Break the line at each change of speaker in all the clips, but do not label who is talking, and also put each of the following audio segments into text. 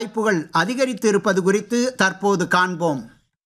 வாய்ப்புகள் அதிகரித்து இருப்பது குறித்து தற்போது காண்போம்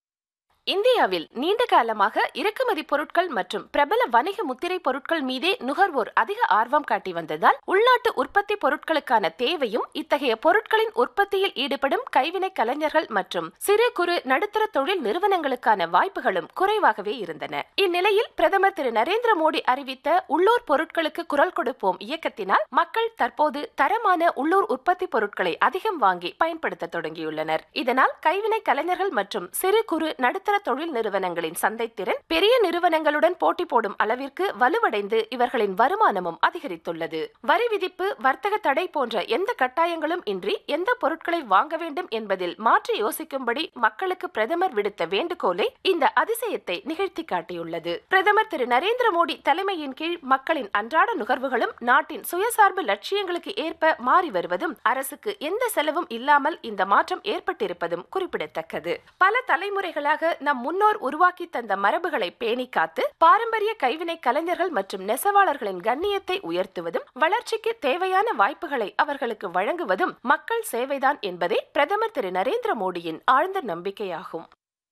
இந்தியாவில் நீண்ட காலமாக இறக்குமதி பொருட்கள் மற்றும் பிரபல வணிக முத்திரை பொருட்கள் மீதே நுகர்வோர் அதிக ஆர்வம் காட்டி வந்ததால் உள்நாட்டு உற்பத்தி பொருட்களுக்கான தேவையும் இத்தகைய பொருட்களின் உற்பத்தியில் ஈடுபடும் கைவினை கலைஞர்கள் மற்றும் சிறு குறு நடுத்தர தொழில் நிறுவனங்களுக்கான வாய்ப்புகளும் குறைவாகவே இருந்தன இந்நிலையில் பிரதமர் திரு நரேந்திர மோடி அறிவித்த உள்ளூர் பொருட்களுக்கு குரல் கொடுப்போம் இயக்கத்தினால் மக்கள் தற்போது தரமான உள்ளூர் உற்பத்தி பொருட்களை அதிகம் வாங்கி பயன்படுத்த தொடங்கியுள்ளனர் இதனால் கைவினை கலைஞர்கள் மற்றும் சிறு குறு நடுத்தர தொழில் நிறுவனங்களின் சந்தைத்திறன் பெரிய நிறுவனங்களுடன் போட்டி போடும் அளவிற்கு வலுவடைந்து இவர்களின் வருமானமும் அதிகரித்துள்ளது வரி விதிப்பு வர்த்தக தடை போன்ற எந்த கட்டாயங்களும் இன்றி எந்த பொருட்களை வாங்க வேண்டும் என்பதில் மாற்றி யோசிக்கும்படி மக்களுக்கு பிரதமர் விடுத்த வேண்டுகோளை இந்த அதிசயத்தை நிகழ்த்தி காட்டியுள்ளது பிரதமர் திரு நரேந்திர மோடி தலைமையின் கீழ் மக்களின் அன்றாட நுகர்வுகளும் நாட்டின் சுயசார்பு லட்சியங்களுக்கு ஏற்ப மாறி வருவதும் அரசுக்கு எந்த செலவும் இல்லாமல் இந்த மாற்றம் ஏற்பட்டிருப்பதும் குறிப்பிடத்தக்கது பல தலைமுறைகளாக நம் முன்னோர் உருவாக்கி தந்த மரபுகளை பேணி காத்து பாரம்பரிய கைவினை கலைஞர்கள் மற்றும் நெசவாளர்களின் கண்ணியத்தை உயர்த்துவதும் வளர்ச்சிக்கு தேவையான வாய்ப்புகளை அவர்களுக்கு வழங்குவதும் மக்கள் சேவைதான் என்பதே பிரதமர் திரு நரேந்திர மோடியின் ஆழ்ந்த நம்பிக்கையாகும்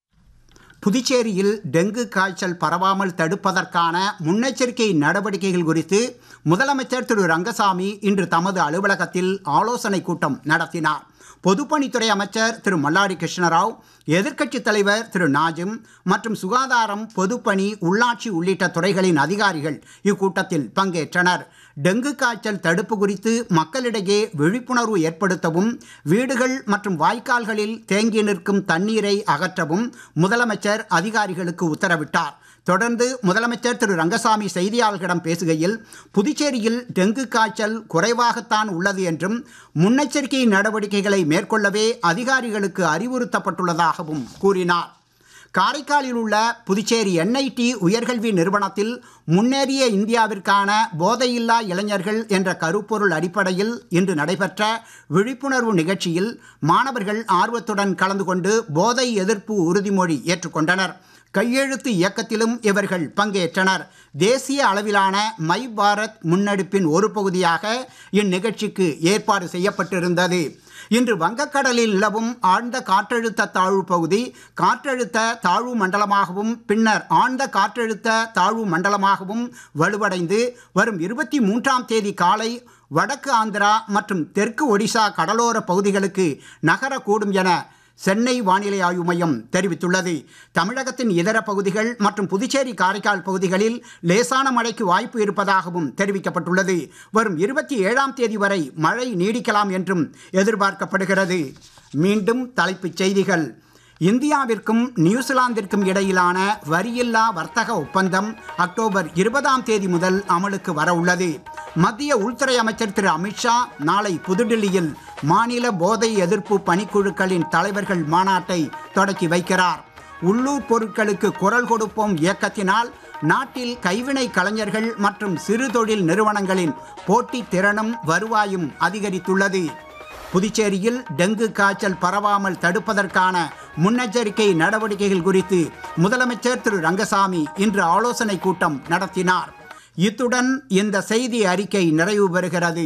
புதுச்சேரியில் டெங்கு காய்ச்சல் பரவாமல் தடுப்பதற்கான முன்னெச்சரிக்கை நடவடிக்கைகள் குறித்து முதலமைச்சர் திரு ரங்கசாமி இன்று தமது அலுவலகத்தில் ஆலோசனை கூட்டம் நடத்தினார் பொதுப்பணித்துறை அமைச்சர் திரு மல்லாடி கிருஷ்ணராவ் எதிர்க்கட்சித் தலைவர் திரு நாஜிம் மற்றும் சுகாதாரம் பொதுப்பணி உள்ளாட்சி உள்ளிட்ட துறைகளின் அதிகாரிகள் இக்கூட்டத்தில் பங்கேற்றனர் டெங்கு காய்ச்சல் தடுப்பு குறித்து மக்களிடையே விழிப்புணர்வு ஏற்படுத்தவும் வீடுகள் மற்றும் வாய்க்கால்களில் தேங்கி நிற்கும் தண்ணீரை அகற்றவும் முதலமைச்சர் அதிகாரிகளுக்கு உத்தரவிட்டார் தொடர்ந்து முதலமைச்சர் திரு ரங்கசாமி செய்தியாளர்களிடம் பேசுகையில் புதுச்சேரியில் டெங்கு காய்ச்சல் குறைவாகத்தான் உள்ளது என்றும் முன்னெச்சரிக்கை நடவடிக்கைகளை மேற்கொள்ளவே அதிகாரிகளுக்கு அறிவுறுத்தப்பட்டுள்ளதாகவும் கூறினார் காரைக்காலில் உள்ள புதுச்சேரி என்ஐடி உயர்கல்வி நிறுவனத்தில் முன்னேறிய இந்தியாவிற்கான போதையில்லா இளைஞர்கள் என்ற கருப்பொருள் அடிப்படையில் இன்று நடைபெற்ற விழிப்புணர்வு நிகழ்ச்சியில் மாணவர்கள் ஆர்வத்துடன் கலந்து கொண்டு போதை எதிர்ப்பு உறுதிமொழி ஏற்றுக்கொண்டனர் கையெழுத்து இயக்கத்திலும் இவர்கள் பங்கேற்றனர் தேசிய அளவிலான மை பாரத் முன்னெடுப்பின் ஒரு பகுதியாக இந்நிகழ்ச்சிக்கு ஏற்பாடு செய்யப்பட்டிருந்தது இன்று வங்கக்கடலில் நிலவும் ஆழ்ந்த காற்றழுத்த தாழ்வு பகுதி காற்றழுத்த தாழ்வு மண்டலமாகவும் பின்னர் ஆழ்ந்த காற்றழுத்த தாழ்வு மண்டலமாகவும் வலுவடைந்து வரும் இருபத்தி மூன்றாம் தேதி காலை வடக்கு ஆந்திரா மற்றும் தெற்கு ஒடிசா கடலோர பகுதிகளுக்கு நகரக்கூடும் என சென்னை வானிலை ஆய்வு மையம் தெரிவித்துள்ளது தமிழகத்தின் இதர பகுதிகள் மற்றும் புதுச்சேரி காரைக்கால் பகுதிகளில் லேசான மழைக்கு வாய்ப்பு இருப்பதாகவும் தெரிவிக்கப்பட்டுள்ளது வரும் இருபத்தி ஏழாம் தேதி வரை மழை நீடிக்கலாம் என்றும் எதிர்பார்க்கப்படுகிறது மீண்டும் தலைப்புச் செய்திகள் இந்தியாவிற்கும் நியூசிலாந்திற்கும் இடையிலான வரியில்லா வர்த்தக ஒப்பந்தம் அக்டோபர் இருபதாம் தேதி முதல் அமலுக்கு வர உள்ளது மத்திய உள்துறை அமைச்சர் திரு அமித்ஷா நாளை புதுடில்லியில் மாநில போதை எதிர்ப்பு பணிக்குழுக்களின் தலைவர்கள் மாநாட்டை தொடக்கி வைக்கிறார் உள்ளூர் பொருட்களுக்கு குரல் கொடுப்போம் இயக்கத்தினால் நாட்டில் கைவினை கலைஞர்கள் மற்றும் சிறு தொழில் நிறுவனங்களின் போட்டி திறனும் வருவாயும் அதிகரித்துள்ளது புதுச்சேரியில் டெங்கு காய்ச்சல் பரவாமல் தடுப்பதற்கான முன்னெச்சரிக்கை நடவடிக்கைகள் குறித்து முதலமைச்சர் திரு ரங்கசாமி இன்று ஆலோசனை கூட்டம் நடத்தினார் இத்துடன் இந்த செய்தி அறிக்கை நிறைவு பெறுகிறது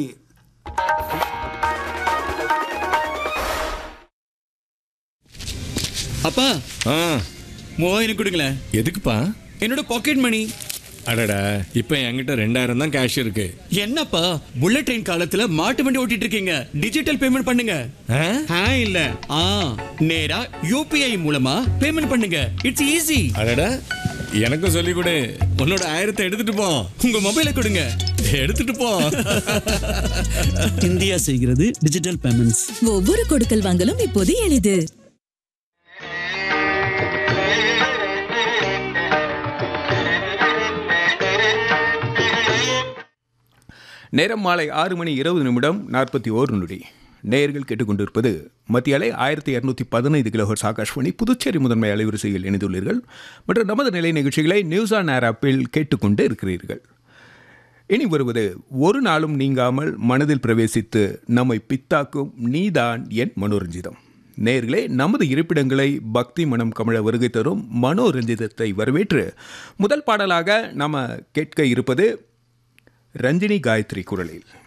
அப்பா
ஆ
மூவாயிரம் கொடுங்களேன்
எதுக்குப்பா
என்னோட பாக்கெட் மணி
அடடா இப்போ என்கிட்ட ரெண்டாயிரம் தான் கேஷ் இருக்கு
என்னப்பா புல்லட் ட்ரெயின் காலத்துல மாட்டு வண்டி ஓட்டிட்டு இருக்கீங்க டிஜிட்டல் பேமெண்ட் பண்ணுங்க
ஆ?
ஆ இல்ல ஆ நேரா யூபிஐ மூலமா பேமெண்ட் பண்ணுங்க இட்ஸ் ஈஸி
அடடா எனக்கும் சொல்லி கொடு உன்னோட ஆயிரத்தை எடுத்துட்டு போ
உங்க மொபைலை கொடுங்க
எடுத்துட்டு போ
இந்தியா செய்கிறது டிஜிட்டல் பேமெண்ட்ஸ்
ஒவ்வொரு கொடுக்கல் வாங்கலும் இப்போது எளிது
நேரம் மாலை ஆறு மணி இருபது நிமிடம் நாற்பத்தி ஓரு நொடி நேயர்கள் கேட்டுக்கொண்டிருப்பது மத்திய அலை ஆயிரத்தி இரநூத்தி பதினைந்து கிலோஹர்ஸ் ஆகாஷ்வாணி புதுச்சேரி முதன்மை அலைவரிசையில் இணைந்துள்ளீர்கள் மற்றும் நமது நிலை நிகழ்ச்சிகளை நியூஸ் ஆன் ஏர் ஆப்பில் கேட்டுக்கொண்டு இருக்கிறீர்கள் இனி வருவது ஒரு நாளும் நீங்காமல் மனதில் பிரவேசித்து நம்மை பித்தாக்கும் நீதான் என் மனோரஞ்சிதம் நேர்களே நமது இருப்பிடங்களை பக்தி மனம் கமழ வருகை தரும் மனோரஞ்சிதத்தை வரவேற்று முதல் பாடலாக நாம கேட்க இருப்பது ரஞ்சினி காயத்ரி குரலில்